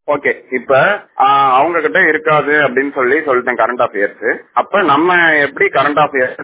okay இப்ப ஆஹ், அவங்க கிட்ட இருக்காது அப்படின்னு சொல்லி சொல்லிட்டேன் கரண்ட் அஃபேர்ஸ் அப்ப நம்ம எப்படி கரண்ட் அஃபேர்ஸ்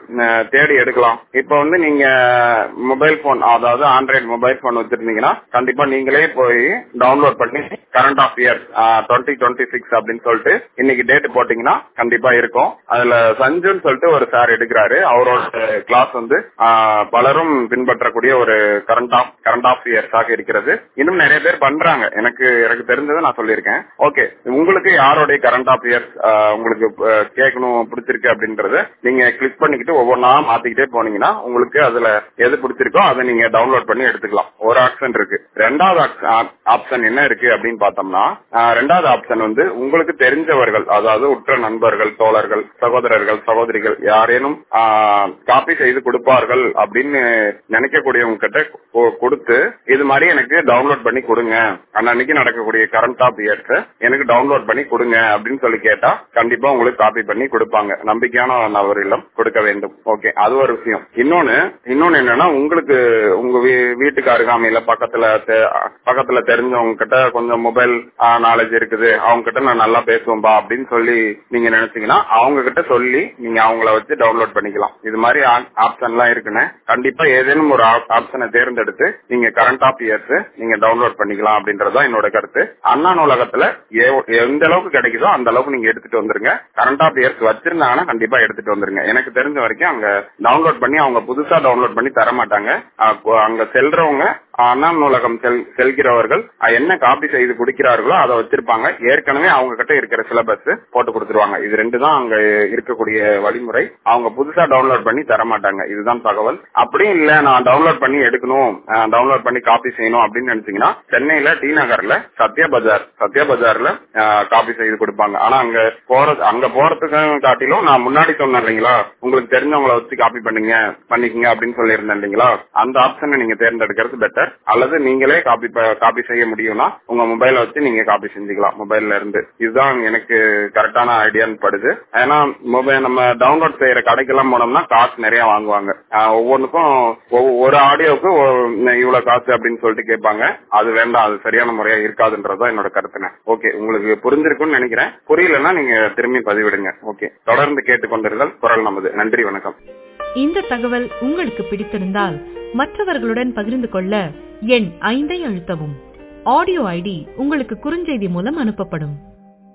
தேடி எடுக்கலாம் இப்ப வந்து நீங்க மொபைல் போன் அதாவது ஆண்ட்ராய்டு மொபைல் போன் வச்சிருந்தீங்கன்னா கண்டிப்பா நீங்களே போய் டவுன்லோட் பண்ணி current affairs twenty twenty six அப்படின்னு சொல்லிட்டு இன்னைக்கு டேட் போட்டீங்கன்னா கண்டிப்பா இருக்கும் அதுல சஞ்சுன்னு சொல்லிட்டு ஒரு சார் எடுக்கிறாரு அவரோட கிளாஸ் வந்து ஆஹ், பலரும் பின்பற்றக்கூடிய ஒரு கரண்ட் ஆஃப் கரண்ட் ஆஃபேர்ஸாக இருக்கிறது இன்னும் நிறைய பேர் பண்றாங்க எனக்கு எனக்கு தெரிஞ்சதை நான் சொல்லியிருக்கேன் ஓகே உங்களுக்கு யாரோடைய கரண்ட் அஃபேர்ஸ் உங்களுக்கு அஹ், கேட்கணும் பிடிச்சிருக்கு அப்படின்றத நீங்க கிளிக் பண்ணிக்கிட்டு ஒவ்வொன்றா மாத்திக்கிட்டே போனீங்கன்னா உங்களுக்கு அதுல எது பிடிச்சிருக்கோ அதை நீங்க டவுன்லோட் பண்ணி எடுத்துக்கலாம் ஒரு ஆப்ஷன் இருக்கு ரெண்டாவது ஆப்ஷன் என்ன இருக்கு அப்படின்னு பார்த்தோம்னா அஹ், ரெண்டாவது ஆப்ஷன் வந்து உங்களுக்கு தெரிஞ்சவர்கள் அதாவது உற்ற நண்பர்கள் தோழர்கள் சகோதரர்கள் சகோதரிகள் யாரேனும் காப்பி செய்து கொடுப்பார்கள் அப்படின்னு நினைக்கக்கூடியவங்க கிட்ட கொ- கொடுத்து இது மாதிரி எனக்கு டவுன்லோட் பண்ணி கொடுங்க அன்னன்னைக்கு நடக்கக்கூடிய கரண்ட் அஃபேர்ஸ் எனக்கு டவுன்லோட் பண்ணி கொடுங்க அப்படின்னு சொல்லி கேட்டா கண்டிப்பா உங்களுக்கு காப்பி பண்ணி கொடுப்பாங்க நம்பிக்கையான நபரிடம் கொடுக்க வேண்டும் ஓகே அது ஒரு விஷயம் இன்னொன்னு இன்னொன்னு என்னன்னா உங்களுக்கு உங்க வீ- வீட்டுக்கு அருகாமையில பக்கத்துல தெ- பக்கத்துல தெரிஞ்சவங்க கிட்ட கொஞ்சம் மொபைல் நாலேஜ் இருக்குது அவங்க கிட்ட நான் நல்லா பேசுவேன்பா அப்படின்னு சொல்லி நீங்க நினைச்சீங்கன்னா அவங்க கிட்ட சொல்லி நீங்க அவங்கள வச்சு டவுன்லோட் பண்ணிக்கலாம் இது மாதிரி ஆப்ஷன் எல்லாம் இருக்குன்னு கண்டிப்பா ஏதேனும் ஒரு ஆப்ஷனை தேர்ந்தெடுத்து நீங்க கரண்ட் அஃபேர்ஸ் நீங்க டவுன்லோட் பண்ணிக்கலாம் அப்படின்றதுதான் என்னோட கருத்து அண்ணா நூலகத்துல எ- எந்த அளவுக்கு கிடைக்குதோ அந்த அளவுக்கு நீங்க எடுத்துட்டு வந்துருங்க கரண்ட் அஃபேர்ஸ் வச்சிருந்தாங்கன்னா கண்டிப்பா எடுத்துட்டு வந்துருங்க எனக்கு தெரிஞ்ச வரைக்கும் அங்க டவுன்லோட் பண்ணி அவங்க புதுசா டவுன்லோட் பண்ணி தர மாட்டாங்க அஹ் கு- அங்க செல்றவங்க அண்ணா நூலகம் செல்- செல்கிறவர்கள் அஹ் என்ன காப்பி செய்து குடிக்கிறார்களோ அதை வச்சிருப்பாங்க ஏற்கனவே அவங்க கிட்ட இருக்கிற சிலபஸ் போட்டு கொடுத்துருவாங்க இது ரெண்டு தான் அங்க இருக்கக்கூடிய வழிமுறை அவங்க புதுசா டவுன்லோட் பண்ணி தர மாட்டாங்க இதுதான் தகவல் அப்படியும் இல்ல நான் டவுன்லோட் பண்ணி எடுக்கணும் டவுன்லோட் பண்ணி காப்பி செய்யணும் அப்படின்னு நினைச்சீங்கன்னா சென்னையில டி நகர்ல சத்யா பஜார் சத்யா பஜார்ல காப்பி செய்து கொடுப்பாங்க ஆனா அங்க போறது அங்க போறதுக்கு காட்டிலும் நான் முன்னாடி சொன்னேன் இல்லைங்களா உங்களுக்கு தெரிஞ்சவங்கள வச்சு காப்பி பண்ணுங்க பண்ணிக்கங்க அப்படின்னு சொல்லியிருந்தேன் இல்லைங்களா அந்த ஆப்ஷனை நீங்க தேர்ந்தெடுக்கிறது பெட்டர் அல்லது நீங்களே காப்பி காப்பி செய்ய முடியும்னா உங்க மொபைல வச்சு நீங்க காப்பி செஞ்சுக்கலாம் மொபைல்ல இருந்து இதுதான் எனக்கு கரெக்டான ஐடியான்னு படுது ஏன்னா மொபைல் நம்ம டவுன்லோட் செய்யற கடைக்கெல்லாம் போனோம்னா காசு நிறைய வாங்குவாங்க ஆஹ் ஒவ்வொன்றுக்கும் ஒவ்வொ- ஒரு ஆடியோவுக்கு இவ்வளவு காசு அப்படின்னு சொல்லிட்டு கேட்பாங்க அது வேண்டாம் அது சரியான முறையா இருக்காதுன்றதுதான் என்னோட கருத்துனே ஓகே உங்களுக்கு புரிஞ்சிருக்கும்னு நினைக்கிறேன் புரியலன்னா நீங்க திரும்பி பதிவிடுங்க ஓகே தொடர்ந்து கேட்டுக்கொண்டிருந்தால் குரல் நமது நன்றி வணக்கம் இந்த தகவல் உங்களுக்கு பிடித்திருந்தால் மற்றவர்களுடன் பகிர்ந்து கொள்ள எண் ஐந்தை அழுத்தவும் ஆடியோ ஐடி உங்களுக்கு குறுஞ்செய்தி மூலம் அனுப்பப்படும்